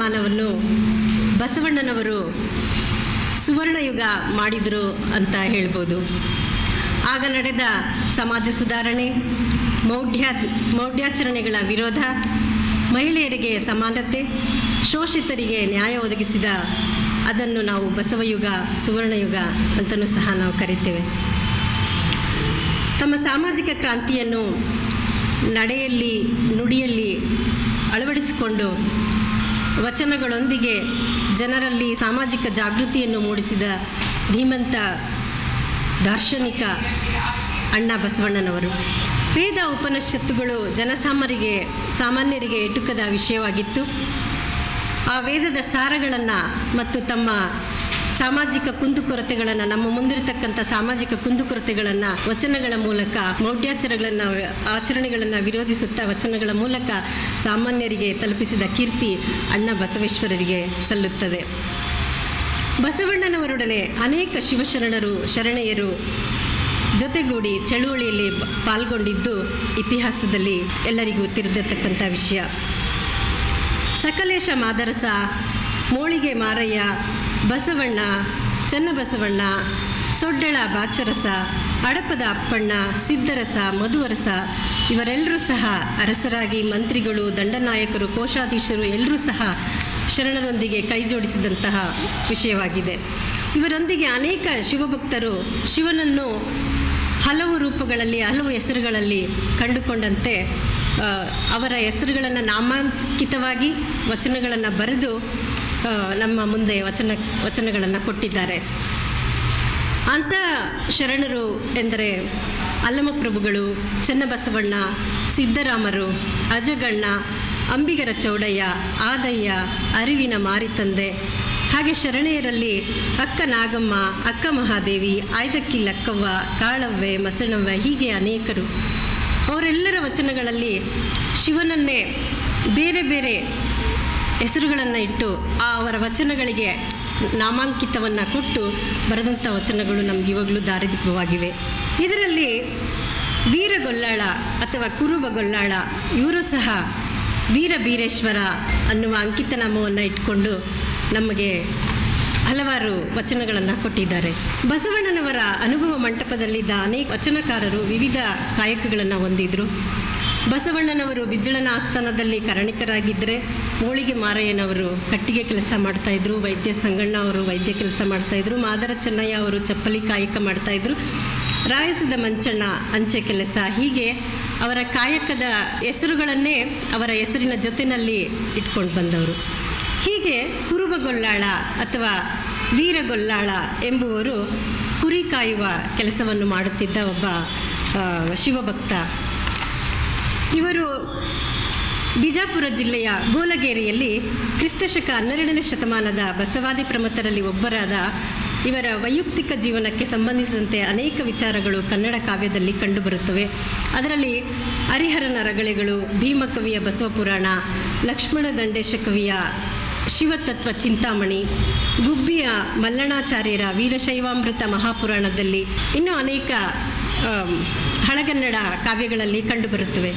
ಶತಮಾನವನ್ನು ಬಸವಣ್ಣನವರು ಸುವರ್ಣಯುಗ ಮಾಡಿದರು ಅಂತ ಹೇಳ್ಬೋದು ಆಗ ನಡೆದ ಸಮಾಜ ಸುಧಾರಣೆ ಮೌಢ್ಯ ಮೌಢ್ಯಾಚರಣೆಗಳ ವಿರೋಧ ಮಹಿಳೆಯರಿಗೆ ಸಮಾನತೆ ಶೋಷಿತರಿಗೆ ನ್ಯಾಯ ಒದಗಿಸಿದ ಅದನ್ನು ನಾವು ಬಸವಯುಗ ಸುವರ್ಣಯುಗ ಅಂತಲೂ ಸಹ ನಾವು ಕರಿತೇವೆ ತಮ್ಮ ಸಾಮಾಜಿಕ ಕ್ರಾಂತಿಯನ್ನು ನಡೆಯಲ್ಲಿ ನುಡಿಯಲ್ಲಿ ಅಳವಡಿಸಿಕೊಂಡು ವಚನಗಳೊಂದಿಗೆ ಜನರಲ್ಲಿ ಸಾಮಾಜಿಕ ಜಾಗೃತಿಯನ್ನು ಮೂಡಿಸಿದ ಧೀಮಂತ ದಾರ್ಶನಿಕ ಅಣ್ಣ ಬಸವಣ್ಣನವರು ವೇದ ಉಪನಿಷತ್ತುಗಳು ಜನಸಾಮಾರಿಗೆ ಸಾಮಾನ್ಯರಿಗೆ ಎಟುಕದ ವಿಷಯವಾಗಿತ್ತು ಆ ವೇದದ ಸಾರಗಳನ್ನು ಮತ್ತು ತಮ್ಮ ಸಾಮಾಜಿಕ ಕುಂದುಕೊರತೆಗಳನ್ನು ನಮ್ಮ ಮುಂದಿರತಕ್ಕಂಥ ಸಾಮಾಜಿಕ ಕುಂದುಕೊರತೆಗಳನ್ನು ವಚನಗಳ ಮೂಲಕ ಮೌಢ್ಯಾಚಾರಗಳನ್ನು ಆಚರಣೆಗಳನ್ನು ವಿರೋಧಿಸುತ್ತಾ ವಚನಗಳ ಮೂಲಕ ಸಾಮಾನ್ಯರಿಗೆ ತಲುಪಿಸಿದ ಕೀರ್ತಿ ಅಣ್ಣ ಬಸವೇಶ್ವರರಿಗೆ ಸಲ್ಲುತ್ತದೆ ಬಸವಣ್ಣನವರೊಡನೆ ಅನೇಕ ಶಿವಶರಣರು ಶರಣೆಯರು ಜೊತೆಗೂಡಿ ಚಳುವಳಿಯಲ್ಲಿ ಬ- ಪಾಲ್ಗೊಂಡಿದ್ದು ಇತಿಹಾಸದಲ್ಲಿ ಎಲ್ಲರಿಗೂ ತಿಳಿದಿರ್ತಕ್ಕಂಥ ವಿಷಯ ಸಕಲೇಶ ಮಾದರಸ ಮೋಳಿಗೆ ಮಾರಯ್ಯ ಬಸವಣ್ಣ ಚನ್ನಬಸವಣ್ಣ ಸೊಡ್ಡಳ ಬಾಚರಸ ಅಡಪದ ಅಪ್ಪಣ್ಣ ಸಿದ್ದರಸ ಮಧುವರಸ ಇವರೆಲ್ಲರೂ ಸಹ ಅರಸರಾಗಿ ಮಂತ್ರಿಗಳು ದಂಡನಾಯಕರು ಕೋಶಾಧೀಶರು ಎಲ್ಲರೂ ಸಹ ಶರಣರೊಂದಿಗೆ ಕೈ ಜೋಡಿಸಿದಂತಹ ವಿಷಯವಾಗಿದೆ ಇವರೊಂದಿಗೆ ಅನೇಕ ಶಿವಭಕ್ತರು ಶಿವನನ್ನು ಹಲವು ರೂಪಗಳಲ್ಲಿ ಹಲವು ಹೆಸರುಗಳಲ್ಲಿ ಕಂಡುಕೊಂಡಂತೆ ಆ, ಅವರ ಹೆಸರುಗಳನ್ನು ನಾಮಾಂಕಿತವಾಗಿ ವಚನಗಳನ್ನು ಬರೆದು ಆ, ನಮ್ಮ ಮುಂದೆ ವಚನ ವಚನಗಳನ್ನು ಕೊಟ್ಟಿದ್ದಾರೆ ಅಂಥ ಶರಣರು ಎಂದರೆ ಅಲ್ಲಮಪ್ರಭುಗಳು ಚನ್ನಬಸವಣ್ಣ ಸಿದ್ದರಾಮರು ಅಜಗಣ್ಣ ಅಂಬಿಗರ ಚೌಡಯ್ಯ ಆದಯ್ಯ ಅರಿವಿನ ಮಾರಿತಂದೆ ಹಾಗೆ ಶರಣೆಯರಲ್ಲಿ ಅಕ್ಕ ನಾಗಮ್ಮ ಅಕ್ಕ ಮಹಾದೇವಿ ಆಯ್ದಕ್ಕಿ ಲಕ್ಕವ್ವ ಕಾಳವ್ವೆ ಮಸಣವ್ವ ಹೀಗೆ ಅನೇಕರು ಅವರೆಲ್ಲರ ವಚನಗಳಲ್ಲಿ ಶಿವನನ್ನೇ ಬೇರೆ ಬೇರೆ ಹೆಸರುಗಳನ್ನು ಇಟ್ಟು ಆ ಅವರ ವಚನಗಳಿಗೆ ನಾಮಾಂಕಿತವನ್ನು ಕೊಟ್ಟು ಬರೆದಂಥ ವಚನಗಳು ನಮ್ಗೆ ಇವಾಗಲೂ ದಾರಿದೀಪವಾಗಿವೆ ಇದರಲ್ಲಿ ವೀರಗೊಲ್ಲಾಳ ಅಥವಾ ಕುರುಬಗೊಲ್ಲಾಳ ಇವರು ಸಹ ವೀರ ಬೀರೇಶ್ವರ ಅನ್ನುವ ಅಂಕಿತನಾಮವನ್ನು ಇಟ್ಕೊಂಡು ನಮಗೆ ಹಲವಾರು ವಚನಗಳನ್ನು ಕೊಟ್ಟಿದ್ದಾರೆ ಬಸವಣ್ಣನವರ ಅನುಭವ ಮಂಟಪದಲ್ಲಿದ್ದ ಅನೇಕ ವಚನಕಾರರು ವಿವಿಧ ಕಾಯಕಗಳನ್ನು ಹೊಂದಿದ್ರು ಬಸವಣ್ಣನವರು ಬಿಜ್ಜಳನ ಆಸ್ಥಾನದಲ್ಲಿ ಕರಣಿಕರಾಗಿದ್ದರೆ ಹೋಳಿಗೆ ಮಾರಯ್ಯನವರು ಕಟ್ಟಿಗೆ ಕೆಲಸ ಮಾಡ್ತಾಯಿದ್ರು ವೈದ್ಯ ಸಂಗಣ್ಣ ಅವರು ವೈದ್ಯ ಕೆಲಸ ಮಾಡ್ತಾಯಿದ್ರು ಮಾದರ ಚೆನ್ನಯ್ಯ ಅವರು ಚಪ್ಪಲಿ ಕಾಯಕ ಮಾಡ್ತಾಯಿದ್ರು ರಾಯಸದ ಮಂಚಣ್ಣ ಅಂಚೆ ಕೆಲಸ ಹೀಗೆ ಅವರ ಕಾಯಕದ ಹೆಸರುಗಳನ್ನೇ ಅವರ ಹೆಸರಿನ ಜೊತೆಯಲ್ಲಿ ಇಟ್ಕೊಂಡು ಬಂದವರು ಹೀಗೆ ಕುರುಬಗೊಲ್ಲಾಳ ಅಥವಾ ವೀರಗೊಲ್ಲಾಳ ಎಂಬುವರು ಕುರಿ ಕಾಯುವ ಕೆಲಸವನ್ನು ಮಾಡುತ್ತಿದ್ದ ಒಬ್ಬ ಆ, ಶಿವಭಕ್ತ ಇವರು ಬಿಜಾಪುರ ಜಿಲ್ಲೆಯ ಗೋಲಗೇರಿಯಲ್ಲಿ ಕ್ರಿಸ್ತಶಕ ಹನ್ನೆರಡನೇ ಶತಮಾನದ ಬಸವಾದಿ ಪ್ರಮಥರಲ್ಲಿ ಒಬ್ಬರಾದ ಇವರ ವೈಯಕ್ತಿಕ ಜೀವನಕ್ಕೆ ಸಂಬಂಧಿಸಿದಂತೆ ಅನೇಕ ವಿಚಾರಗಳು ಕನ್ನಡ ಕಾವ್ಯದಲ್ಲಿ ಕಂಡುಬರುತ್ತವೆ ಅದರಲ್ಲಿ ಹರಿಹರನ ರಗಳೆಗಳು ಭೀಮಕವಿಯ ಬಸವಪುರಾಣ ಲಕ್ಷ್ಮಣ ದಂಡೇಶ ಕವಿಯ ಶಿವತತ್ವ ಚಿಂತಾಮಣಿ ಗುಬ್ಬಿಯ ಮಲ್ಲಣಾಚಾರ್ಯರ ವೀರಶೈವಾಮೃತ ಮಹಾಪುರಾಣದಲ್ಲಿ ಇನ್ನೂ ಅನೇಕ ಆಮ್, ಹಳಗನ್ನಡ ಕಾವ್ಯಗಳಲ್ಲಿ ಕಂಡುಬರುತ್ತವೆ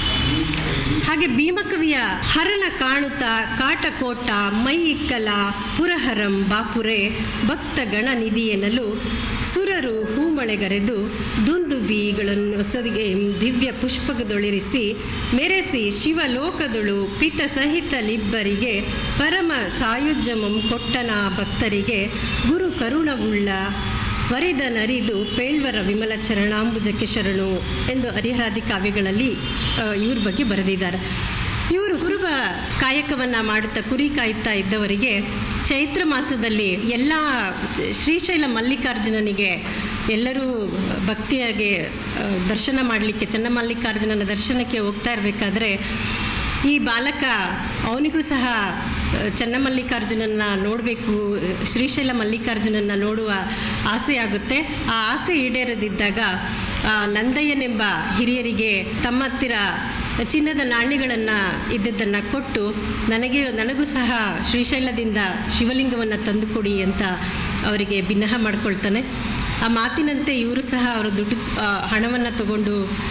ಹಾಗೆ ಭೀಮಕವಿಯ ಹರನ ಕಾಣುತ್ತ ಕಾಟಕೋಟ ಮೈ ಇಕ್ಕಲ ಪುರಹರಂ ಬಾಪುರೆ ಭಕ್ತ ಗಣನಿಧಿ ಎನ್ನಲು ಸುರರು ಹೂಮಳೆಗರೆದು ದುಂದುಬಿಗಳನ್ನು ಹೊಸದಿಗೆ ದಿವ್ಯ ಪುಷ್ಪದೊಳಿರಿಸಿ ಮೆರೆಸಿ ಶಿವಲೋಕದೊಳು ಪಿತ ಸಹಿತಲಿಬ್ಬರಿಗೆ ಪರಮ ಸಾಯುಜ್ಯಮಂ ಕೊಟ್ಟನ ಭಕ್ತರಿಗೆ ಗುರು ಕರುಣವುಳ್ಳ ವರಿದನರಿದು ಪೇಳ್ವರ ವಿಮಲ ಚರಣಾಂಬುಜಕ್ಕೆ ಶರಣು ಎಂದು ಹರಿಹರಾದಿ ಕಾವ್ಯಗಳಲ್ಲಿ ಆ, ಇವ್ರ ಬಗ್ಗೆ ಬರೆದಿದ್ದಾರೆ ಇವರು ಕುರುಬ ಕಾಯಕವನ್ನು ಮಾಡುತ್ತಾ ಕುರಿ ಕಾಯುತ್ತಾ ಇದ್ದವರಿಗೆ ಚೈತ್ರ ಮಾಸದಲ್ಲಿ ಎಲ್ಲ ಶ್ರೀಶೈಲ ಮಲ್ಲಿಕಾರ್ಜುನನಿಗೆ ಎಲ್ಲರೂ ಭಕ್ತಿಯಾಗಿ ಆ, ದರ್ಶನ ಮಾಡಲಿಕ್ಕೆ ಚನ್ನಮಲ್ಲಿಕಾರ್ಜುನನ ದರ್ಶನಕ್ಕೆ ಹೋಗ್ತಾ ಇರಬೇಕಾದ್ರೆ ಈ ಬಾಲಕ ಅವನಿಗೂ ಸಹ ಆ, ಚನ್ನಮಲ್ಲಿಕಾರ್ಜುನನ್ನ ನೋಡಬೇಕು ಶ್ರೀಶೈಲ ಮಲ್ಲಿಕಾರ್ಜುನನ್ನ ನೋಡುವ ಆಸೆ ಆಗುತ್ತೆ ಆ ಆಸೆ ಈಡೇರದಿದ್ದಾಗ ಆ, ನಂದಯ್ಯನೆಂಬ ಹಿರಿಯರಿಗೆ ತಮ್ಮ ಹತ್ತಿರ ಚಿನ್ನದ ನಾಣ್ಯಗಳನ್ನು ಇದ್ದದ್ದನ್ನು ಕೊಟ್ಟು ನನಗೆ ನನಗೂ ಸಹ ಶ್ರೀಶೈಲದಿಂದ ಶಿವಲಿಂಗವನ್ನು ತಂದುಕೊಡಿ ಅಂತ ಅವರಿಗೆ ಭಿನ್ನಹ ಮಾಡ್ಕೊಳ್ತಾನೆ ಆ ಮಾತಿನಂತೆ ಇವರು ಸಹ ಅವರ ದುಡ್ಡು ಹಣವನ್ನು ತಗೊಂಡು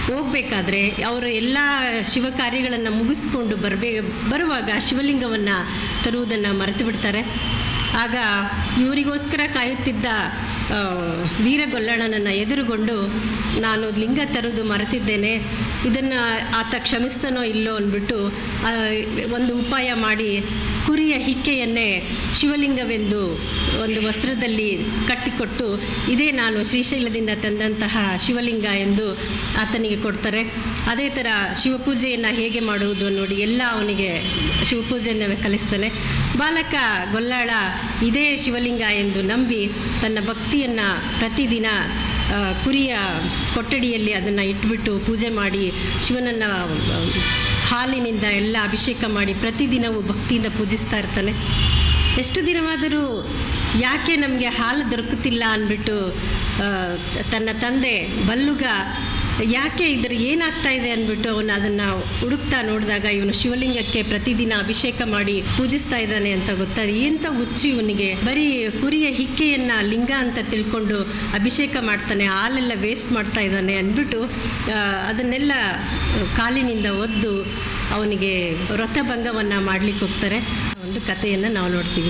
ಹೋಗಬೇಕಾದ್ರೆ ಅವರು ಎಲ್ಲ ಶಿವ ಕಾರ್ಯಗಳನ್ನು ಮುಗಿಸ್ಕೊಂಡು ಬರಬೇ ಬರುವಾಗ ಶಿವಲಿಂಗವನ್ನು ತರುವುದನ್ನು ಮರೆತು ಬಿಡ್ತಾರೆ ಆಗ ಇವರಿಗೋಸ್ಕರ ಕಾಯುತ್ತಿದ್ದ ಆ, ವೀರಗೊಲ್ಲಣ್ಣನನ್ನು ಎದುರುಗೊಂಡು ನಾನು ಲಿಂಗ ತರುವುದು ಮರೆತಿದ್ದೇನೆ ಇದನ್ನು ಆತ ಕ್ಷಮಿಸ್ತಾನೋ ಇಲ್ಲೋ ಅಂದ್ಬಿಟ್ಟು ಆ, ಒಂದು ಉಪಾಯ ಮಾಡಿ ಕುರಿಯ ಹಿಕ್ಕೆಯನ್ನೇ ಶಿವಲಿಂಗವೆಂದು ಒಂದು ವಸ್ತ್ರದಲ್ಲಿ ಕಟ್ಟಿಕೊಟ್ಟು ಇದೇ ನಾನು ಶ್ರೀಶೈಲದಿಂದ ತಂದಂತಹ ಶಿವಲಿಂಗ ಎಂದು ಆತನಿಗೆ ಕೊಡ್ತಾರೆ ಅದೇ ಥರ ಶಿವಪೂಜೆಯನ್ನು ಹೇಗೆ ಮಾಡುವುದು ನೋಡಿ ಎಲ್ಲ ಅವನಿಗೆ ಶಿವಪೂಜೆಯನ್ನು ಕಲಿಸ್ತಾನೆ ಬಾಲಕ ಗೊಲ್ಲಾಳ ಇದೇ ಶಿವಲಿಂಗ ಎಂದು ನಂಬಿ ತನ್ನ ಭಕ್ತಿಯನ್ನು ಪ್ರತಿದಿನ ಆ, ಕುರಿಯ ಕೊಠಡಿಯಲ್ಲಿ ಅದನ್ನು ಇಟ್ಬಿಟ್ಟು ಪೂಜೆ ಮಾಡಿ ಶಿವನನ್ನು ಆ, ಹಾಲಿನಿಂದ ಎಲ್ಲ ಅಭಿಷೇಕ ಮಾಡಿ ಪ್ರತಿದಿನವೂ ಭಕ್ತಿಯಿಂದ ಪೂಜಿಸ್ತಾ ಇರ್ತಾನೆ ಎಷ್ಟು ದಿನವಾದರೂ ಯಾಕೆ ನಮಗೆ ಹಾಲು ದೊರಕುತ್ತಿಲ್ಲ ಅಂದ್ಬಿಟ್ಟು ಆ, ತನ್ನ ತಂದೆ ಬಲ್ಲುಗ ಯಾಕೆ ಇದ್ರ ಏನಾಗ್ತಾ ಇದೆ ಅಂದ್ಬಿಟ್ಟು ಅವನು ಅದನ್ನು ಹುಡುಕ್ತಾ ನೋಡಿದಾಗ ಇವನು ಶಿವಲಿಂಗಕ್ಕೆ ಪ್ರತಿದಿನ ಅಭಿಷೇಕ ಮಾಡಿ ಪೂಜಿಸ್ತಾ ಇದ್ದಾನೆ ಅಂತ ಗೊತ್ತಾದ ಎಂಥ ಹುಚ್ಚು ಇವನಿಗೆ ಬರೀ ಕುರಿಯ ಹಿಕ್ಕೆಯನ್ನು ಲಿಂಗ ಅಂತ ತಿಳ್ಕೊಂಡು ಅಭಿಷೇಕ ಮಾಡ್ತಾನೆ ಹಾಲೆಲ್ಲ ವೇಸ್ಟ್ ಮಾಡ್ತಾ ಇದ್ದಾನೆ ಅಂದ್ಬಿಟ್ಟು ಆ, ಅದನ್ನೆಲ್ಲ ಕಾಲಿನಿಂದ ಒದ್ದು ಅವನಿಗೆ ವ್ರತಭಂಗವನ್ನು ಮಾಡಲಿಕ್ಕೆ ಹೋಗ್ತಾರೆ ಆ ಒಂದು ಕಥೆಯನ್ನು ನಾವು ನೋಡ್ತೀವಿ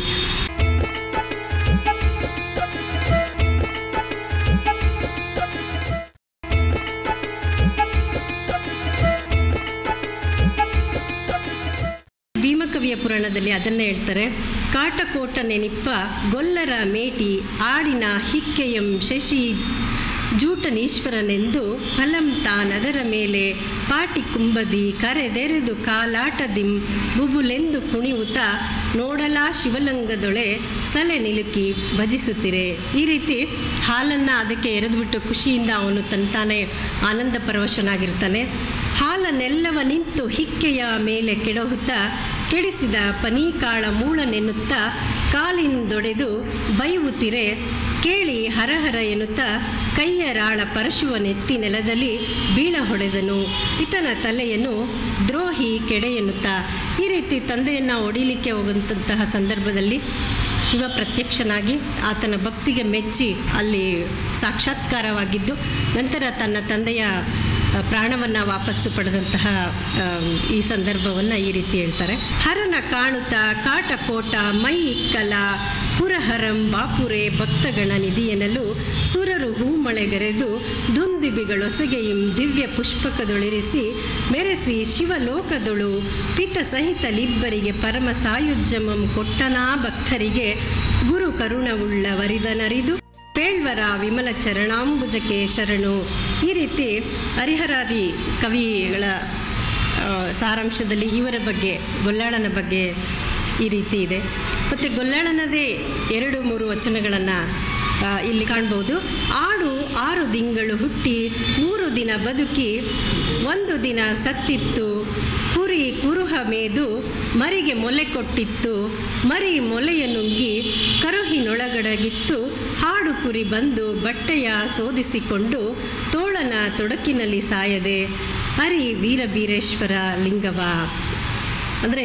ಭೀಮಕವಿಯ ಪುರಾಣದಲ್ಲಿ ಅದನ್ನೇ ಹೇಳ್ತಾರೆ ಕಾಟಕೋಟ ನೆನಿಪ್ಪ ಗೊಲ್ಲರ ಮೇಟಿ ಆಡಿನ ಹಿಕ್ಕೆಯಂ ಶಶಿ ಜೂಟನೀಶ್ವರನೆಂದು ಫಲಂ ತಾನದರ ಮೇಲೆ ಪಾಟಿ ಕುಂಬದಿ ಕರೆದೆರೆದು ಕಾಲಾಟದಿಂ ಬುಬುಲೆಂದು ಕುಣಿಯುತ್ತ ನೋಡಲಾ ಶಿವಲಿಂಗದೊಳೆ ಸಲೆ ನಿಲುಕಿ ಭಜಿಸುತ್ತಿರೆ ಈ ರೀತಿ ಹಾಲನ್ನು ಅದಕ್ಕೆ ಎರೆದುಬಿಟ್ಟು ಖುಷಿಯಿಂದ ಅವನು ತಂತಾನೆ ಆನಂದ ಪರವಶನಾಗಿರ್ತಾನೆ ಹಾಲನ್ನೆಲ್ಲವ ನಿಂತು ಹಿಕ್ಕೆಯ ಮೇಲೆ ಕೆಡಹುತ್ತಾ ಕೆಡಿಸಿದ ಪನೀಕಾಳ ಮೂಳನೆನ್ನುತ್ತಾ ಕಾಲಿಂದೊಡೆದು ಬೈವುತ್ತಿರೆ ಕೇಳಿ ಹರಹರ ಎನ್ನುತ್ತಾ ಕೈಯ ರಾಳ ಪರಶುವನೆತ್ತಿ ನೆಲದಲ್ಲಿ ಬೀಳ ಹೊಡೆದನು ಇತನ ತಲೆಯನ್ನು ದ್ರೋಹಿ ಕೆಡೆ ಎನ್ನುತ್ತಾ ಈ ರೀತಿ ತಂದೆಯನ್ನು ಹೊಡಿಲಿಕ್ಕೆ ಹೋಗುವಂತಹ ಸಂದರ್ಭದಲ್ಲಿ ಶಿವ ಪ್ರತ್ಯಕ್ಷನಾಗಿ ಆತನ ಭಕ್ತಿಗೆ ಮೆಚ್ಚಿ ಅಲ್ಲಿ ಸಾಕ್ಷಾತ್ಕಾರವಾಗಿದ್ದು ನಂತರ ತನ್ನ ತಂದೆಯ ಪ್ರಾಣವನ್ನು ವಾಪಸ್ಸು ಪಡೆದಂತಹ ಆ, ಈ ಸಂದರ್ಭವನ್ನು ಈ ರೀತಿ ಹೇಳ್ತಾರೆ ಹರನ ಕಾಣುತ್ತ ಕಾಟಕೋಟ ಮೈ ಇಕ್ಕಲ ಪುರಹರಂ ಬಾಪುರೆ ಭಕ್ತಗಣ ನಿಧಿಯೆನಲು ಸುರರು ಹೂಮಳೆಗರೆದು ದುಂದಿಬಿಗಳೊಸಗೆಯಿಂ ದಿವ್ಯ ಪುಷ್ಪಕದೊಳಿರಿಸಿ ಮೆರೆಸಿ ಶಿವಲೋಕದೊಳು ಪಿತ ಸಹಿತಲಿಬ್ಬರಿಗೆ ಪರಮ ಸಾಯುಜ್ಯಮಂ ಕೊಟ್ಟನಾ ಭಕ್ತರಿಗೆ ಗುರು ಕರುಣವುಳ್ಳ ವರಿದನರಿದು ಪೇಳ್ವರ ವಿಮಲ ಚರಣಾಂಬುಜಕ್ಕೆ ಶರಣು ಈ ರೀತಿ ಹರಿಹರಾದಿ ಕವಿಗಳ ಆ, ಸಾರಾಂಶದಲ್ಲಿ ಇವರ ಬಗ್ಗೆ ಗೊಲ್ಲಾಳನ ಬಗ್ಗೆ ಈ ರೀತಿ ಇದೆ ಮತ್ತು ಗೊಲ್ಲಾಳನದೇ ಎರಡು ಮೂರು ವಚನಗಳನ್ನು ಇಲ್ಲಿ ಕಾಣ್ಬೋದು ಆಡು ಆರು ತಿಂಗಳು ಹುಟ್ಟಿ ಮೂರು ದಿನ ಬದುಕಿ ಒಂದು ದಿನ ಸತ್ತಿತ್ತು ಕುರಿ ಕುರುಹ ಮೇದು ಮರಿಗೆ ಮೊಲೆ ಕೊಟ್ಟಿತ್ತು ಮರಿ ಮೊಲೆಯ ನುಂಗಿ ಕರುಹಿನೊಳಗಡಗಿತ್ತು ಹಾಡು ಕುರಿ ಬಂದು ಬಟ್ಟೆಯ ಸೋದಿಸಿಕೊಂಡು ತೋಳನ ತೊಡಕಿನಲ್ಲಿ ಸಾಯದೆ ಹರಿ ವೀರಬೀರೇಶ್ವರ ಲಿಂಗವ ಅಂದರೆ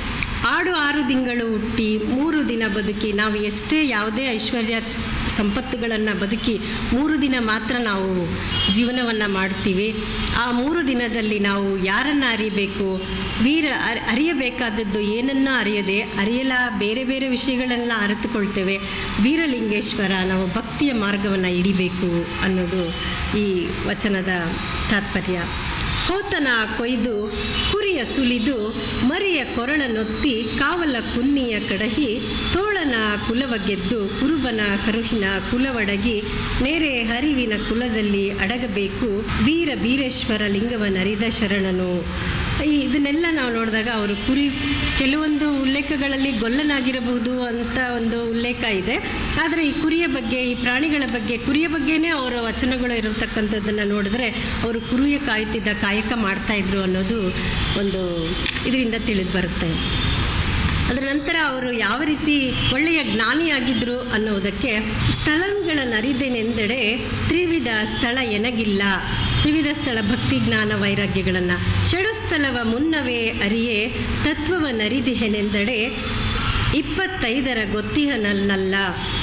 ಆಡು ಆರು ತಿಂಗಳು ಹುಟ್ಟಿ ಮೂರು ದಿನ ಬದುಕಿ ನಾವು ಎಷ್ಟೇ ಯಾವುದೇ ಐಶ್ವರ್ಯ ಸಂಪತ್ತುಗಳನ್ನು ಬದುಕಿ ಮೂರು ದಿನ ಮಾತ್ರ ನಾವು ಜೀವನವನ್ನು ಮಾಡ್ತೀವಿ ಆ ಮೂರು ದಿನದಲ್ಲಿ ನಾವು ಯಾರನ್ನು ಅರಿಯಬೇಕು ವೀರ ಅರ್- ಅರಿಯಬೇಕಾದದ್ದು ಏನನ್ನೂ ಅರಿಯದೆ ಅರಿಯಲ ಬೇರೆ ಬೇರೆ ವಿಷಯಗಳನ್ನೆಲ್ಲ ಅರಿತುಕೊಳ್ತೇವೆ ವೀರಲಿಂಗೇಶ್ವರ ನಾವು ಭಕ್ತಿಯ ಮಾರ್ಗವನ್ನು ಹಿಡಿಬೇಕು ಅನ್ನೋದು ಈ ವಚನದ ತಾತ್ಪರ್ಯ ಹೋತನ ಕೊಯ್ದು ಕುರಿಯ ಸುಲಿದು ಮರಿಯ ಕೊರಳನೊತ್ತಿ ಕಾವಲ ಕುನ್ನಿಯ ಕಡಹಿ ತೋಳನ ಕುಲವ ಗೆದ್ದು ಕುರುಬನ ಕರುಹಿನ ಕುಲವಡಗಿ ನೇರೆ ಹರಿವಿನ ಕುಲದಲ್ಲಿ ಅಡಗಬೇಕು ವೀರ ಬೀರೇಶ್ವರ ಲಿಂಗವನರಿದ ಶರಣನು ಈ ಇದನ್ನೆಲ್ಲ ನಾವು ನೋಡಿದಾಗ ಅವರು ಕುರಿ ಕೆಲವೊಂದು ಉಲ್ಲೇಖಗಳಲ್ಲಿ ಗೊಲ್ಲನಾಗಿರಬಹುದು ಅಂತ ಒಂದು ಉಲ್ಲೇಖ ಇದೆ ಆದರೆ ಈ ಕುರಿಯ ಬಗ್ಗೆ ಈ ಪ್ರಾಣಿಗಳ ಬಗ್ಗೆ ಕುರಿಯ ಬಗ್ಗೆನೇ ಅವರ ವಚನಗಳು ಇರತಕ್ಕಂಥದ್ದನ್ನು ನೋಡಿದ್ರೆ ಅವರು ಕುರಿಯ ಕಾಯುತ್ತಿದ್ದ ಕಾಯಕ ಮಾಡ್ತಾ ಇದ್ರು ಅನ್ನೋದು ಒಂದು ಇದರಿಂದ ತಿಳಿದು ಬರುತ್ತೆ ಅದರ ನಂತರ ಅವರು ಯಾವ ರೀತಿ ಒಳ್ಳೆಯ ಜ್ಞಾನಿಯಾಗಿದ್ದರು ಅನ್ನೋದಕ್ಕೆ ಸ್ಥಳಗಳನ್ನರಿದೆನೆಂದೆಡೆ ತ್ರಿವಿಧ ಸ್ಥಳ ಎನಗಿಲ್ಲ ತ್ರಿವಿಧ ಸ್ಥಳ ಭಕ್ತಿ ಜ್ಞಾನ ವೈರಾಗ್ಯಗಳನ್ನು ಷಡುಸ್ಥಳವ ಮುನ್ನವೇ ಅರಿಯೇ ತತ್ವವನ್ನರಿದಿಹೆನೆಂದೆಡೆ ಇಪ್ಪತ್ತೈದರ ಗೊತ್ತಿಹನಲ್ಲ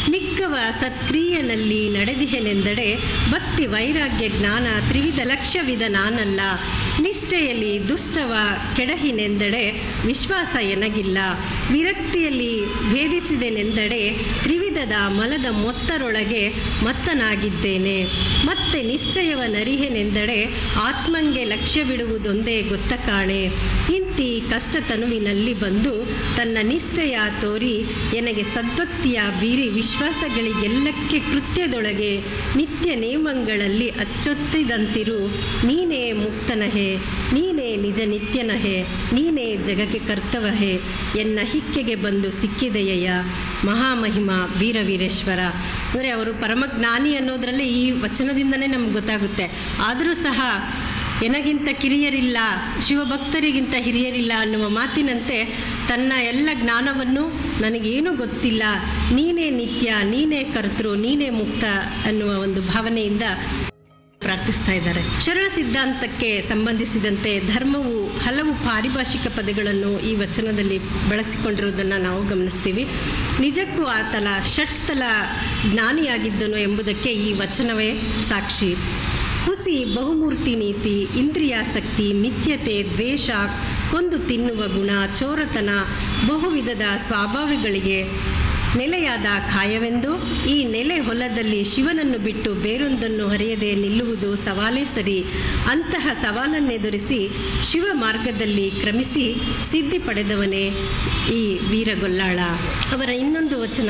ಮಿಕ್ಕವ ಸತ್ಕ್ರಿಯನಲ್ಲಿ ನಡೆದಿಹೆನೆಂದಡೆ ಭಕ್ತಿ ವೈರಾಗ್ಯ ಜ್ಞಾನ ತ್ರಿವಿಧ ಲಕ್ಷ್ಯವಿದ ನಾನಲ್ಲ ನಿಷ್ಠೆಯಲ್ಲಿ ದುಷ್ಟವ ಕೆಡಹಿನೆಂದಡೆ ವಿಶ್ವಾಸ ಎನಗಿಲ್ಲ ವಿರಕ್ತಿಯಲ್ಲಿ ಭೇದಿಸಿದೆನೆಂದಡೆ ತ್ರಿವಿಧದ ಮಲದ ಮೊತ್ತರೊಳಗೆ ಮತ್ತನಾಗಿದ್ದೇನೆ ಮತ್ತೆ ನಿಶ್ಚಯವ ನರಿಹೆನೆಂದಡೆ ಆತ್ಮಂಗೆ ಲಕ್ಷ್ಯ ಬಿಡುವುದೊಂದೇ ಗೊತ್ತ ಕಾಣೆ ಇಂತಿ ಕಷ್ಟ ತನುವಿನಲ್ಲಿ ಬಂದು ತನ್ನ ನಿಷ್ಠೆಯ ತೋರಿ ಎನಗೆ ಸದ್ಭಕ್ತಿಯ ಬೀರಿ ವಿಶ್ವಾಸಗಳಿಗೆಲ್ಲಕ್ಕೆ ಕೃತ್ಯದೊಳಗೆ ನಿತ್ಯ ನೇಮಗಳಲ್ಲಿ ಅಚ್ಚೊತ್ತಿದಂತಿರು ನೀನೇ ಮುಕ್ತನಹೆ ನೀನೇ ನಿಜ ನಿತ್ಯನಹೆ ನೀನೇ ಜಗಕ್ಕೆ ಕರ್ತವಹೆ ಎನ್ನ ಹಿಕ್ಕೆಗೆ ಬಂದು ಸಿಕ್ಕಿದೆಯಯ್ಯ ಮಹಾಮಹಿಮ ವೀರವೀರೇಶ್ವರ ಅಂದರೆ ಅವರು ಪರಮಜ್ಞಾನಿ ಅನ್ನೋದರಲ್ಲಿ ಈ ವಚನದಿಂದನೇ ನಮ್ಗೆ ಗೊತ್ತಾಗುತ್ತೆ ಆದರೂ ಸಹ ಎನಗಿಂತ ಕಿರಿಯರಿಲ್ಲ ಶಿವಭಕ್ತರಿಗಿಂತ ಹಿರಿಯರಿಲ್ಲ ಅನ್ನುವ ಮಾತಿನಂತೆ ತನ್ನ ಎಲ್ಲ ಜ್ಞಾನವನ್ನು ನನಗೇನೂ ಗೊತ್ತಿಲ್ಲ ನೀನೇ ನಿತ್ಯ ನೀನೇ ಕರ್ತೃ ನೀನೇ ಮುಕ್ತ ಅನ್ನುವ ಒಂದು ಭಾವನೆಯಿಂದ ಪ್ರಾರ್ಥಿಸ್ತಾ ಇದ್ದಾರೆ ಶರಣ ಸಿದ್ಧಾಂತಕ್ಕೆ ಸಂಬಂಧಿಸಿದಂತೆ ಧರ್ಮವು ಹಲವು ಪಾರಿಭಾಷಿಕ ಪದಗಳನ್ನು ಈ ವಚನದಲ್ಲಿ ಬಳಸಿಕೊಂಡಿರುವುದನ್ನು ನಾವು ಗಮನಿಸ್ತೀವಿ ನಿಜಕ್ಕೂ ಆತಲ ಷಟ್ಸ್ಥಲ ಜ್ಞಾನಿಯಾಗಿದ್ದನು ಎಂಬುದಕ್ಕೆ ಈ ವಚನವೇ ಸಾಕ್ಷಿ ಹುಸಿ ಬಹುಮೂರ್ತಿ ನೀತಿ ಇಂದ್ರಿಯಾಸಕ್ತಿ ಮಿಥ್ಯತೆ ದ್ವೇಷ ಕೊಂದು ತಿನ್ನುವ ಗುಣ ಚೋರತನ ಬಹುವಿಧದ ಸ್ವಾಭಾವಗಳಿಗೆ ನೆಲೆಯಾದ ಖಾಯವೆಂದು ಈ ನೆಲೆ ಹೊಲದಲ್ಲಿ ಶಿವನನ್ನು ಬಿಟ್ಟು ಬೇರೊಂದನ್ನು ಹರಿಯದೆ ನಿಲ್ಲುವುದು ಸವಾಲೇ ಸರಿ ಅಂತಹ ಸವಾಲನ್ನೆದುರಿಸಿ ಶಿವ ಮಾರ್ಗದಲ್ಲಿ ಕ್ರಮಿಸಿ ಸಿದ್ಧಿ ಪಡೆದವನೇ ಈ ವೀರಗೊಲ್ಲಾಳ ಅವರ ಇನ್ನೊಂದು ವಚನ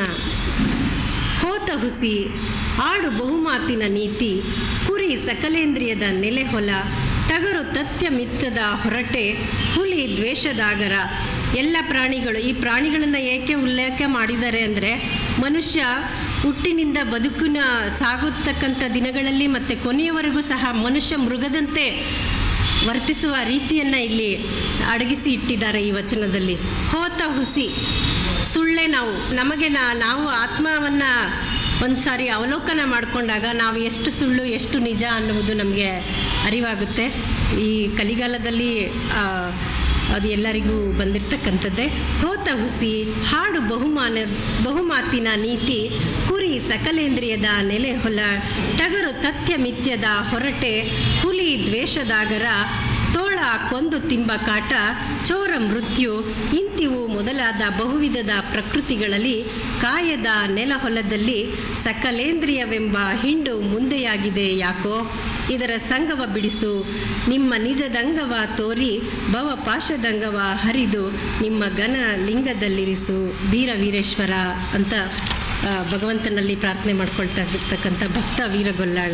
ಹೋತ ಹುಸಿ ಆಡು ಬಹುಮಾತಿನ ನೀತಿ ಕುರಿ ಸಕಲೇಂದ್ರಿಯದ ನೆಲೆ ಹೊಲ ಟಗರು ತತ್ಯ ಮಿತ್ತದ ಹೊರಟೆ ಹುಲಿ ದ್ವೇಷದಾಗರ ಎಲ್ಲ ಪ್ರಾಣಿಗಳು ಈ ಪ್ರಾಣಿಗಳನ್ನು ಏಕೆ ಉಲ್ಲೇಖ ಮಾಡಿದ್ದಾರೆ ಅಂದರೆ ಮನುಷ್ಯ ಹುಟ್ಟಿನಿಂದ ಬದುಕಿನ ಸಾಗುತ್ತಕ್ಕಂಥ ದಿನಗಳಲ್ಲಿ ಮತ್ತು ಕೊನೆಯವರೆಗೂ ಸಹ ಮನುಷ್ಯ ಮೃಗದಂತೆ ವರ್ತಿಸುವ ರೀತಿಯನ್ನು ಇಲ್ಲಿ ಅಡಗಿಸಿ ಇಟ್ಟಿದ್ದಾರೆ ಈ ವಚನದಲ್ಲಿ ಹೋತ ಹುಸಿ ಸುಳ್ಳೆ ನಾವು ನಮಗೆ ನಾ ನಾವು ಆತ್ಮವನ್ನು ಒಂದು ಸಾರಿ ಅವಲೋಕನ ಮಾಡಿಕೊಂಡಾಗ ನಾವು ಎಷ್ಟು ಸುಳ್ಳು ಎಷ್ಟು ನಿಜ ಅನ್ನುವುದು ನಮಗೆ ಅರಿವಾಗುತ್ತೆ ಈ ಕಲಿಗಾಲದಲ್ಲಿ ಆ, ಅದು ಎಲ್ಲರಿಗೂ ಬಂದಿರತಕ್ಕಂಥದ್ದೇ ಹೋತ ಹುಸಿ ಹಾಡು ಬಹುಮಾನ ಬಹುಮಾತಿನ ನೀತಿ ಕುರಿ ಸಕಲೇಂದ್ರಿಯದ ನೆಲೆ ಹೊಲ ಟಗರು ತಥ್ಯ ಮಿಥ್ಯದ ಹೊರಟೆ ಹುಲಿ ದ್ವೇಷದಾಗರ ತೋಳ ಕೊಂದು ತಿಂಬ ಕಾಟ ಚೋರ ಮೃತ್ಯು ಇಂತಿವು ಮೊದಲಾದ ಬಹುವಿಧದ ಪ್ರಕೃತಿಗಳಲ್ಲಿ ಕಾಯದ ನೆಲಹೊಲದಲ್ಲಿ ಸಕಲೇಂದ್ರಿಯವೆಂಬ ಹಿಂಡು ಮುಂದೆಯಾಗಿದೆ ಯಾಕೋ ಇದರ ಸಂಗವ ಬಿಡಿಸು ನಿಮ್ಮ ನಿಜದಂಗವ ತೋರಿ ಭವ ಪಾಶದಂಗವ ಹರಿದು ನಿಮ್ಮ ಘನ ಲಿಂಗದಲ್ಲಿರಿಸು ವೀರ ವೀರೇಶ್ವರ ಅಂತ ಆ, ಭಗವಂತನಲ್ಲಿ ಪ್ರಾರ್ಥನೆ ಮಾಡ್ಕೊಳ್ತಾ ಇರ್ತಕ್ಕಂಥ ಭಕ್ತ ವೀರಗೊಲ್ಲಾಳ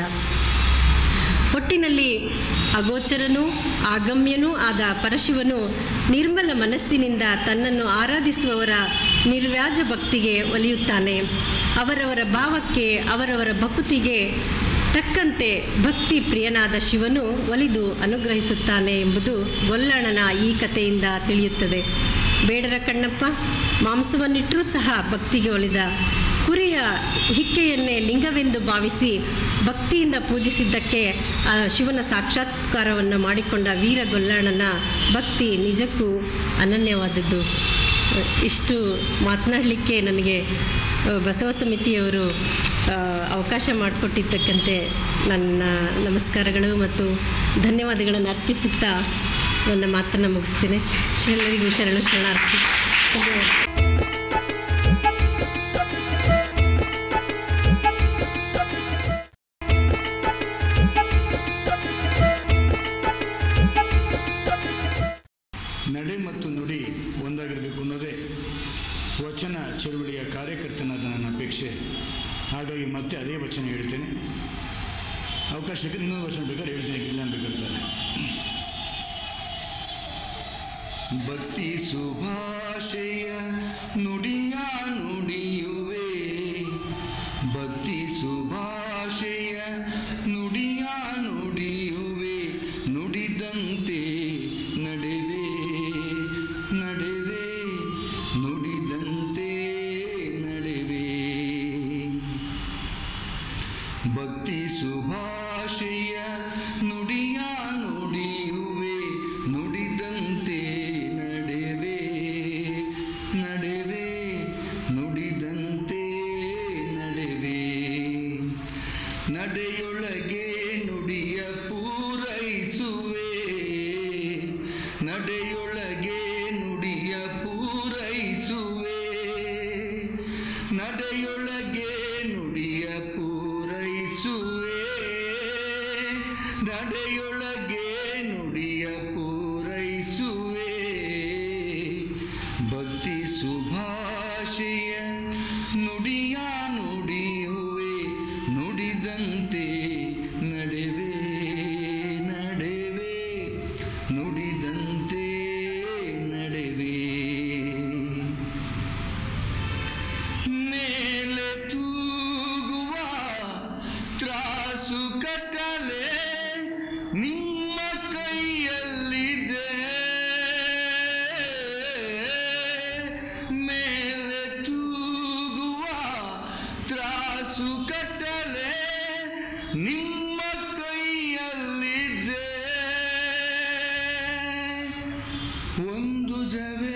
ಒಟ್ಟಿನಲ್ಲಿ ಅಗೋಚರನೂ ಆಗಮ್ಯನೂ ಆದ ಪರಶಿವನು ನಿರ್ಮಲ ಮನಸ್ಸಿನಿಂದ ತನ್ನನ್ನು ಆರಾಧಿಸುವವರ ನಿರ್ವ್ಯಾಜ ಭಕ್ತಿಗೆ ಒಲಿಯುತ್ತಾನೆ ಅವರವರ ಭಾವಕ್ಕೆ ಅವರವರ ಭಕುತಿಗೆ ತಕ್ಕಂತೆ ಭಕ್ತಿ ಪ್ರಿಯನಾದ ಶಿವನು ಒಲಿದು ಅನುಗ್ರಹಿಸುತ್ತಾನೆ ಎಂಬುದು ಗೊಲ್ಲಣ್ಣನ ಈ ಕಥೆಯಿಂದ ತಿಳಿಯುತ್ತದೆ ಬೇಡರ ಕಣ್ಣಪ್ಪ ಮಾಂಸವನ್ನಿಟ್ಟರೂ ಸಹ ಭಕ್ತಿಗೆ ಒಲಿದ ಕುರಿಯ ಹಿಕ್ಕೆಯನ್ನೇ ಲಿಂಗವೆಂದು ಭಾವಿಸಿ ಭಕ್ತಿಯಿಂದ ಪೂಜಿಸಿದ್ದಕ್ಕೆ ಆ ಶಿವನ ಸಾಕ್ಷಾತ್ಕಾರವನ್ನು ಮಾಡಿಕೊಂಡ ವೀರ ಗೊಲ್ಲಣ್ಣನ ಭಕ್ತಿ ನಿಜಕ್ಕೂ ಅನನ್ಯವಾದದ್ದು ಇಷ್ಟು ಮಾತನಾಡಲಿಕ್ಕೆ ನನಗೆ ಆ, ಬಸವ ಸಮಿತಿಯವರು ಆ, ಅವಕಾಶ ಮಾಡಿಕೊಟ್ಟಿದ್ದಕ್ಕಂತೆ ನನ್ನ ನಮಸ್ಕಾರಗಳು ಮತ್ತು ಧನ್ಯವಾದಗಳನ್ನು ಅರ್ಪಿಸುತ್ತಾ ನನ್ನ ಮಾತನ್ನು ಮುಗಿಸ್ತೇನೆ ಶರಣರಿಗೂ ಶರಣ ಶರಣಾರ್ಥಿ ಧನ್ಯವಾದ ನಡೆ ಮತ್ತು ನುಡಿ ಒಂದಾಗಿರಬೇಕು ಅನ್ನೋದೇ ವಚನ ಚಳುವಳಿಯ ಕಾರ್ಯಕರ್ತನಾದ ನನ್ನ ಅಪೇಕ್ಷೆ ಹಾಗಾಗಿ ಮತ್ತೆ ಅದೇ ವಚನ ಹೇಳ್ತೇನೆ ಅವಕಾಶ ಸಿಕ್ಕರೆ ಇನ್ನೊಂದು ವಚನ ಬೇಕಾದ್ರೆ ಹೇಳ್ತೇನೆ ಇಲ್ಲ ಬೇಕಾದ್ರೆ ಭಕ್ತಿ ಸುಭಾಷೆಯ ನುಡಿಯ ನುಡಿಯುವೆ ಭಕ್ತಿ ಸುಭಾಷೆಯ ನುಡಿಯ ನುಡಿಯುವೆ ನುಡಿದಂತೆ ನಡೆವೆ ನಡೆವೆ ನುಡಿದಂತೆ ನಡೆವೆ ಭಕ್ತಿ ಸುಭಾಷೆಯ ನುಡಿಯ ನುಡಿಯುವೆ ನುಡಿದಂತೆ ನಡೆವೆ ನಡೆವೆ ನುಡಿದಂತೆ ನಡೆಯೊಳಗೆ ನುಡಿಯ ಪೂರೈಸುವೆ ನಡೆಯೊಳಗೆ ನುಡಿಯ ಪೂರೈಸುವೆ ನಡೆಯೊಳಗೆ ನುಡಿಯ ಪೂರೈಸುವೆ ನಡೆಯೊಳಗೆ ನುಡಿಯ ಪೂರೈಸುವೆ ಭಕ್ತಿ ಸುಭಾಷೆಯ ನುಡಿಯ ನುಡಿಯುವೆ ನುಡಿದಂತೆ ನಡೆವೆ ನಡೆವೆ ನುಡಿದಂತೆ ನಡೆವೆ ಮೇಲೆ ತೂಗುವ ತ್ರಾಸು ಕಟ್ಟಲೆ ನಿಮ್ಮ ಕೈಯಲ್ಲಿದೆ ಮೇಲೆ ತೂಗುವ ತ್ರಾಸು ಕಟ್ಟಲೆ ನಿಮ್ಮ ಕೈಯಲ್ಲಿದೆ ಒಂದು ಜವೇ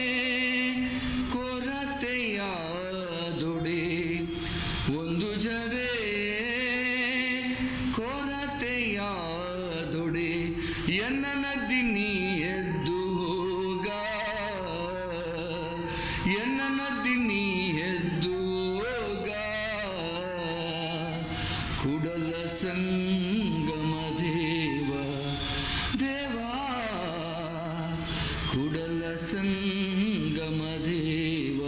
ಕೊರತೆಯಾದೊಡೆ ಒಂದು ಜವೇ ಕೊರತೆಯಾದೊಡೆ ಎನ್ನ ನದಿ ನೀ ಎದ್ದು ಹೋಗ ಎನ್ನ ನದಿ ನೀ ಎದ್ದು ಹೋಗ ಕುಡಲ ಸಂಗಮ ದೇವ ದೇವಾ ಕುಡಲ ಸಂಗಮ ದೇವ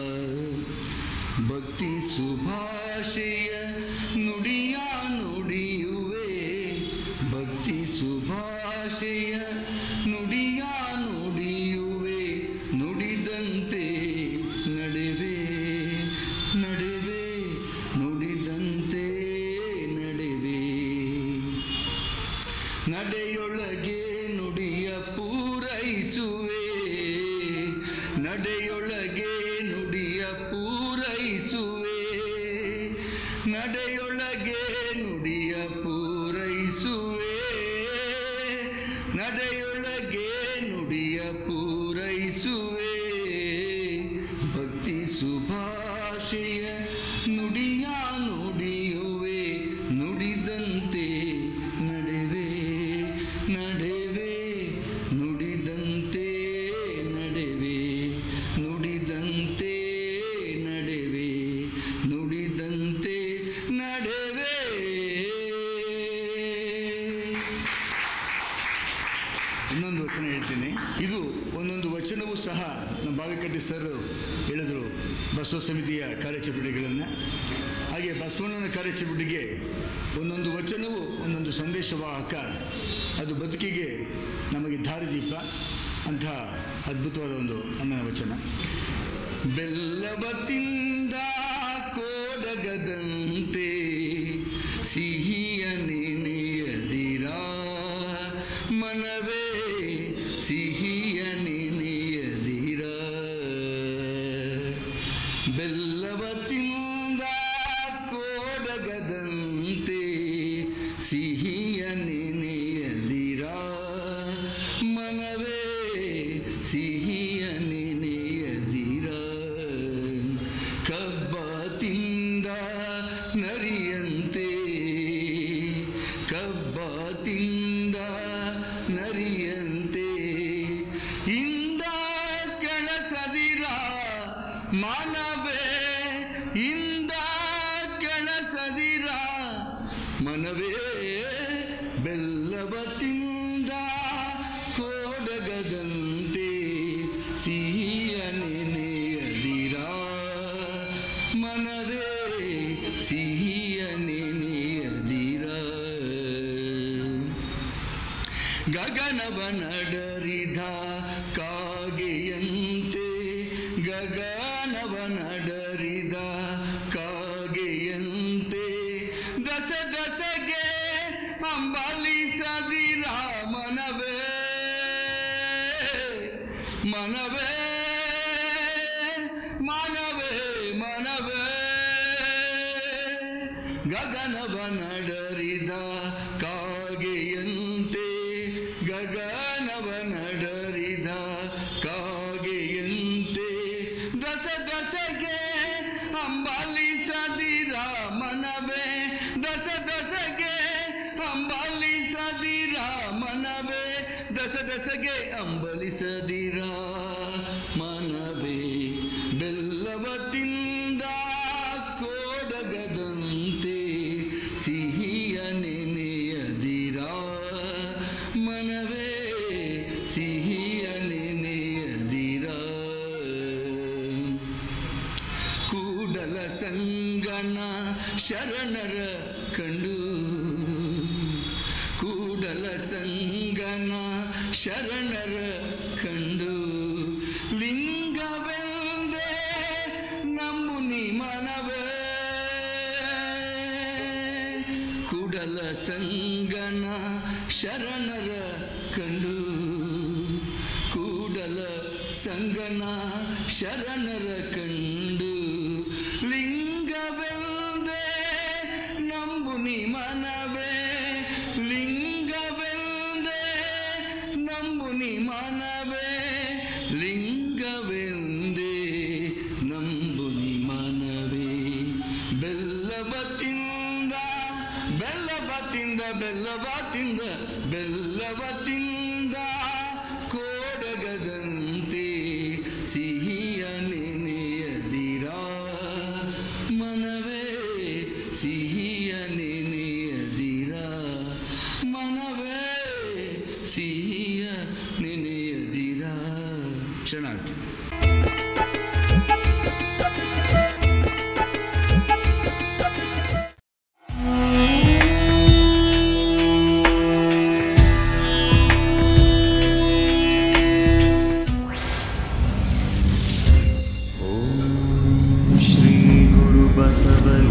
ಭಕ್ತಿ ಸುಭಾಷೆಯ ನುಡಿಯ ನುಡಿಯುವೆ ಭಕ್ತಿ ಸುಭಾಷೆಯ ನುಡಿಯ ನುಡಿಯುವೆ ನುಡಿದಂತೆ ನಡೆವೆ ನಡೆವೆ ನುಡಿದಂತೆ ನಡೆವೆ ನಡೆಯೊಳಗೆ ನುಡಿಯ ಪೂರೈಸುವೆ ನಡೆಯೊಳಗೆ ನುಡಿಯ ಪೂರೈಸುವೆ ನಡೆಯೊಳಗೆ ನುಡಿಯ ಪೂರೈಸುವೆ ನಡೆಯೊಳಗೆ ನುಡಿಯ ಪೂರೈಸುವೆ ಭಕ್ತಿ ಸುಭಾಷೆಯ ನುಡಿಯ ನುಡಿಯುವೆ ನುಡಿದಂತೆ ನಡೆವೆ ನಡೆವೆ ನುಡಿದಂತೆ ನಡೆವೆ ನುಡಿದಂತೆ ನಡೆವೆ ನುಡಿದಂತೆ ನಡೆವೆ ಇನ್ನೊಂದು ವಚನ ಹೇಳ್ತೀನಿ ಇದು ಒಂದೊಂದು ವಚನವೂ ಸಹ ನಮ್ಮ ಬಾವಿಕಟ್ಟಿ ಸರ್ ಹೇಳಿದರು ಬಸವ ಸಮಿತಿಯ ಕಾರ್ಯಚಟುವಟಿಕೆಗಳನ್ನು ಹಾಗೆ ಬಸವಣ್ಣನ ಕಾರ್ಯಚಟುವಟಿಕೆ ಒಂದೊಂದು ವಚನವು ಒಂದೊಂದು ಸಂದೇಶವಾಹಕ ಅದು ಬದುಕಿಗೆ ನಮಗೆ ದಾರಿದೀಪ ಅಂಥ ಅದ್ಭುತವಾದ ಒಂದು ಅಣ್ಣನ ವಚನ ಬೆಲ್ಲವ ತಿಂದ ಕೋಡಗದಂತೆ ಸಿಹಿಯ ನೆನೆಯದಿರ ಮನವೇ ಸಿಹಿಯ ನೆನೆಯದಿರ ಬೆಲ್ಲವ ತಿಂದ ಕೋಡಗದಂತೆ ಸಿಹಿಯ ನೆನೆಯದಿರ ಮನವೇ ಸಿಹಿಯ ನೆನೆಯದಿರ ಕಬ್ಬ ತಿಂದ ನರಿಯಂತೆ ಕಬ್ಬ ತಿಂದ ನರಿಯಂತೆ ಇಂದ ಕೆಳಸದಿರ ಮಾನವೇ ಇಂದ ಕೆಳಸದಿರ ಮನವೇ ಬೆಲ್ಲವ ತಿಂದ ಕೋಡಗದಂತೆ ಸಿಹಿಯ ನೆನೆಯದಿರ ಮನವೇ ಸಿಹಿಯ ನೆನೆಯದಿರ ಗಗನವ ನಡರಿದ ಕಾಗೆಯಂತೆ ಗಗನವ ನಡರಿದ ಕಾಗೆಯಂತೆ ದಸ ದಸಗೆ ಅಂಬಲಿಸದಿರ ಮನವೇ ಮನವೇ ಮನವೇ ಮನವೇ ಗಗನವ ನಡರಿದ ಕಾಗೆಯಂತೆ ಗಗನವ ನಡರಿದ ಕಾಗೆಯಂತೆ ದಸ ದಸಗೆ ಅಂಬಲಿಸದಿರ ಮನವೇ ದಸ ದಸಗೆ ಅಂಬಲಿಸದಿರ ಮನವೇ ದಸ ದಸಗೆ ಅಂಬಲಿಸದಿರ ಮನವೇ ಬೆಲ್ಲವ ತಿಂದ ಕೋಡಗದಂತೆ ಸಿಹಿಯ ನೆನೆಯದಿರ ಮನವೇ ಸಿಹಿಯ ನೆನೆಯದಿರ ಕೂಡಲ ಸಂಗನ ಶರಣರ ಕಂಡು ಕೂಡಲ ಸಂಗನ ಶರಣರ ಕಂಡು ಲಿಂಗವೆಂದೇ ನಮ್ಮುನಿ ಮನವೇ ಕೂಡಲ ಸಂಗನ ಶರಣರ ಕಂಡು ಕೂಡಲ ಸಂಗನ ಶರಣರ ಕಂಡು ಲಿಂಗವೆಂದೇ ನಂಬುನಿ ಮನವೇ ಲಿಂಗವೆಂದೇ ನಂಬುನಿ ಮನವೇ ಲಿಂಗವೆಂದೇ ನಂಬುನಿ ಮನವೇ ಬೆಲ್ಲವ ತಿಂದ ಬೆಲ್ಲವ ತಿಂದ ಬೆಲ್ಲವ ತಿಂದ ಬೆಲ್ಲವ ತಿಂದ ಕೋಡಗದಂತೆ ಸಿಹಿಯ ನೆನೆಯದಿರ ಮನವೇ ಸಿಹಿಯ ನೆನೆಯದಿರ ಮನವೇ ಸಿಹಿಯ ನೆನೆಯದಿರ ಶರಣಾರ್ಥಿ श्री गुरु बसव